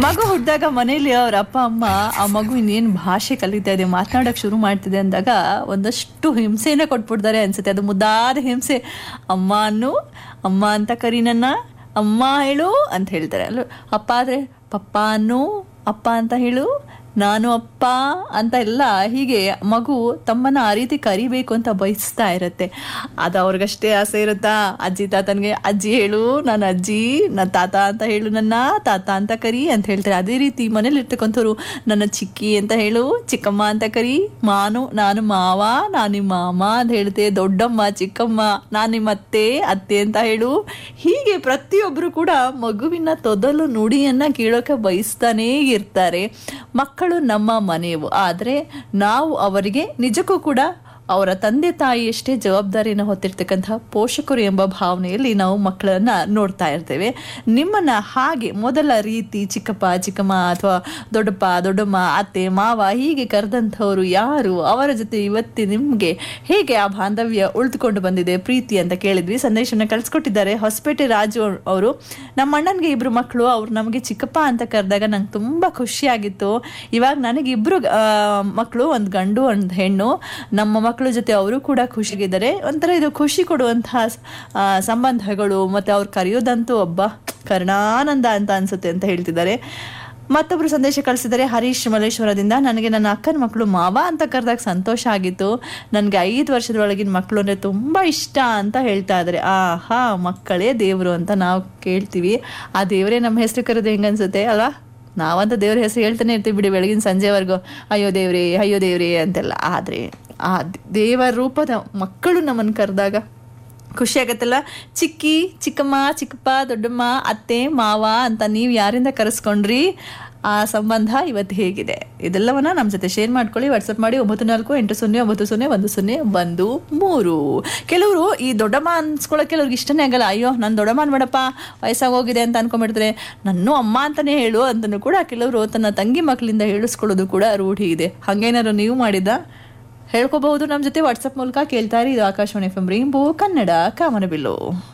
ಮಗು ಹುಟ್ಟಿದಾಗ ಮನೇಲಿ ಅವ್ರ ಅಪ್ಪ ಅಮ್ಮ ಆ ಮಗು ಇನ್ನೇನು ಭಾಷೆ ಕಲಿತಾ ಇದೆ ಮಾತನಾಡಕ್ ಶುರು ಮಾಡ್ತಿದೆ ಅಂದಾಗ ಒಂದಷ್ಟು ಹಿಂಸೆನೇ ಕೊಟ್ಬಿಡ್ತಾರೆ ಅನ್ಸುತ್ತೆ ಅದು ಮುದ್ದಾದ ಹಿಂಸೆ ಅಮ್ಮ ಅನ್ನು ಅಮ್ಮ ಅಂತ ಕರಿ ನನ್ನ ಅಮ್ಮ ಹೇಳು ಅಂತ ಹೇಳ್ತಾರೆ ಅಲ್ಲ ಅಪ್ಪ ಆದ್ರೆ ಪಪ್ಪ ಅನ್ನು ಅಪ್ಪ ಅಂತ ಹೇಳು ನಾನು ಅಪ್ಪ ಅಂತ ಎಲ್ಲ ಹೀಗೆ ಮಗು ತಮ್ಮನ್ನ ಆ ರೀತಿ ಕರಿಬೇಕು ಅಂತ ಬಯಸ್ತಾ ಇರತ್ತೆ ಅದು ಅವ್ರಿಗಷ್ಟೇ ಆಸೆ ಇರುತ್ತಾ ಅಜ್ಜಿ ತಾತನ್ಗೆ ಅಜ್ಜಿ ಹೇಳು ನಾನು ಅಜ್ಜಿ ನನ್ನ ತಾತ ಅಂತ ಹೇಳು ನನ್ನ ತಾತ ಅಂತ ಕರಿ ಅಂತ ಹೇಳ್ತಾರೆ ಅದೇ ರೀತಿ ಮನೇಲಿ ಇರ್ತಕ್ಕಂಥವ್ರು ನನ್ನ ಚಿಕ್ಕಿ ಅಂತ ಹೇಳು ಚಿಕ್ಕಮ್ಮ ಅಂತ ಕರಿ ಮಾನು ನಾನು ಮಾವ ನಾನು ನಿಮ್ಮ ಮಾಮ ಅಂತ ಹೇಳ್ತೆ ದೊಡ್ಡಮ್ಮ ಚಿಕ್ಕಮ್ಮ ನಾನು ನಿಮ್ಮ ಅತ್ತೆ ಅತ್ತೆ ಅಂತ ಹೇಳು ಹೀಗೆ ಪ್ರತಿಯೊಬ್ಬರು ಕೂಡ ಮಗುವಿನ ತೊದಲು ನುಡಿಯನ್ನ ಕೇಳೋಕೆ ಬಯಸ್ತಾನೇ ಇರ್ತಾರೆ ಮಕ್ಕಳು ನಮ್ಮ ಮನೆಯವು ಆದರೆ ನಾವು ಅವರಿಗೆ ನಿಜಕ್ಕೂ ಕೂಡ ಅವರ ತಂದೆ ತಾಯಿಯಷ್ಟೇ ಜವಾಬ್ದಾರಿಯನ್ನು ಹೊತ್ತಿರ್ತಕ್ಕಂತಹ ಪೋಷಕರು ಎಂಬ ಭಾವನೆಯಲ್ಲಿ ನಾವು ಮಕ್ಕಳನ್ನ ನೋಡ್ತಾ ಇರ್ತೇವೆ ನಿಮ್ಮನ್ನ ಹಾಗೆ ಮೊದಲ ರೀತಿ ಚಿಕ್ಕಪ್ಪ ಚಿಕ್ಕಮ್ಮ ಅಥವಾ ದೊಡ್ಡಪ್ಪ ದೊಡ್ಡಮ್ಮ ಅತ್ತೆ ಮಾವ ಹೀಗೆ ಕರೆದಂಥವ್ರು ಯಾರು ಅವರ ಜೊತೆ ಇವತ್ತಿ ನಿಮಗೆ ಹೇಗೆ ಆ ಬಾಂಧವ್ಯ ಉಳಿದುಕೊಂಡು ಬಂದಿದೆ ಪ್ರೀತಿ ಅಂತ ಕೇಳಿದ್ವಿ ಸಂದೇಶನ ಕಳ್ಸಿಕೊಟ್ಟಿದ್ದಾರೆ ಹೊಸಪೇಟೆ ರಾಜು ಅವರು ನಮ್ಮ ಅಣ್ಣನಿಗೆ ಇಬ್ರು ಮಕ್ಕಳು ಅವ್ರು ನಮಗೆ ಚಿಕ್ಕಪ್ಪ ಅಂತ ಕರೆದಾಗ ನಂಗೆ ತುಂಬ ಖುಷಿಯಾಗಿತ್ತು ಇವಾಗ ನನಗೆ ಇಬ್ರು ಮಕ್ಕಳು ಒಂದು ಗಂಡು ಒಂದು ಹೆಣ್ಣು ನಮ್ಮ ಮಕ್ಕಳ ಜೊತೆ ಅವರು ಕೂಡ ಖುಷಿಗಿದ್ದಾರೆ ಒಂಥರ ಇದು ಖುಷಿ ಕೊಡುವಂತಹ ಆ, ಸಂಬಂಧಗಳು ಮತ್ತೆ ಅವ್ರು ಕರೆಯೋದಂತೂ ಒಬ್ಬ ಕರುಣಾನಂದ ಅಂತ ಅನ್ಸುತ್ತೆ ಅಂತ ಹೇಳ್ತಿದ್ದಾರೆ ಮತ್ತೊಬ್ರು ಸಂದೇಶ ಕಳಿಸಿದ್ದಾರೆ ಹರೀಶ್ ಮಲ್ಲೇಶ್ವರದಿಂದ ನನಗೆ ನನ್ನ ಅಕ್ಕನ ಮಕ್ಕಳು ಮಾವ ಅಂತ ಕರೆದಾಗ ಸಂತೋಷ ಆಗಿತ್ತು ನನಗೆ ಐದು ವರ್ಷದೊಳಗಿನ ಮಕ್ಕಳು ಅಂದರೆ ತುಂಬ ಇಷ್ಟ ಅಂತ ಹೇಳ್ತಾ ಇದ್ದಾರೆ ಆಹಾ ಮಕ್ಕಳೇ ದೇವರು ಅಂತ ನಾವು ಕೇಳ್ತೀವಿ ಆ ದೇವರೇ ನಮ್ಮ ಹೆಸರು ಕರೆದು ಹೆಂಗನ್ಸುತ್ತೆ ಅಲ್ವಾ ನಾವಂತ ದೇವ್ರ ಹೆಸರು ಹೇಳ್ತಾನೆ ಇರ್ತೀವಿ ಬಿಡಿ ಬೆಳಗಿನ ಸಂಜೆವರೆಗೂ ಅಯ್ಯೋ ದೇವ್ರೇ ಅಯ್ಯೋ ದೇವ್ರೇ ಅಂತೆಲ್ಲ ಆದರೆ ಆ ದೇವ ರೂಪದ ಮಕ್ಕಳು ನಮ್ಮನ್ನು ಕರೆದಾಗ ಖುಷಿ ಆಗತ್ತಲ್ಲ ಚಿಕ್ಕಿ ಚಿಕ್ಕಮ್ಮ ಚಿಕ್ಕಪ್ಪ ದೊಡ್ಡಮ್ಮ ಅತ್ತೆ ಮಾವ ಅಂತ ನೀವು ಯಾರಿಂದ ಕರೆಸ್ಕೊಂಡ್ರಿ ಆ ಸಂಬಂಧ ಇವತ್ತು ಹೇಗಿದೆ ಇದೆಲ್ಲವನ್ನ ನಮ್ಮ ಜೊತೆ ಶೇರ್ ಮಾಡ್ಕೊಳ್ಳಿ ವಾಟ್ಸಪ್ ಮಾಡಿ ಒಂಬತ್ತು ನಾಲ್ಕು ಎಂಟು ಸೊನ್ನೆ ಒಂಬತ್ತು ಸೊನ್ನೆ ಒಂದು ಸೊನ್ನೆ ಒಂದು ಮೂರು ಕೆಲವರು ಈ ದೊಡ್ಡಮ್ಮ ಅನ್ಸ್ಕೊಳ್ಳೋಕೆ ಕೆಲವ್ರಿಗೆ ಇಷ್ಟನೇ ಆಗಲ್ಲ ಅಯ್ಯೋ ನಾನು ದೊಡ್ಡಮ್ಮ ಅನ್ಬೇಡಪ್ಪ ವಯಸ್ಸಾಗೋಗಿದೆ ಅಂತ ಅನ್ಕೊಂಡ್ಬಿಡ್ತಾರೆ ನನ್ನೂ ಅಮ್ಮ ಅಂತಾನೆ ಹೇಳು ಅಂತಲೂ ಕೂಡ ಕೆಲವರು ತನ್ನ ತಂಗಿ ಮಕ್ಕಳಿಂದ ಹೇಳಿಸ್ಕೊಳ್ಳೋದು ಕೂಡ ರೂಢಿ ಇದೆ ಹಾಗೇನಾದ್ರು ನೀವು ಮಾಡಿದ ಹೇಳ್ಕೋಬಹುದು ನಮ್ಮ ಜೊತೆ ವಾಟ್ಸಪ್ ಮೂಲಕ ಕೇಳ್ತಾ ಇರಿ ಇದು Akashvani F M rainbow Kannada ಕಾಮನಬಿಲ್ಲು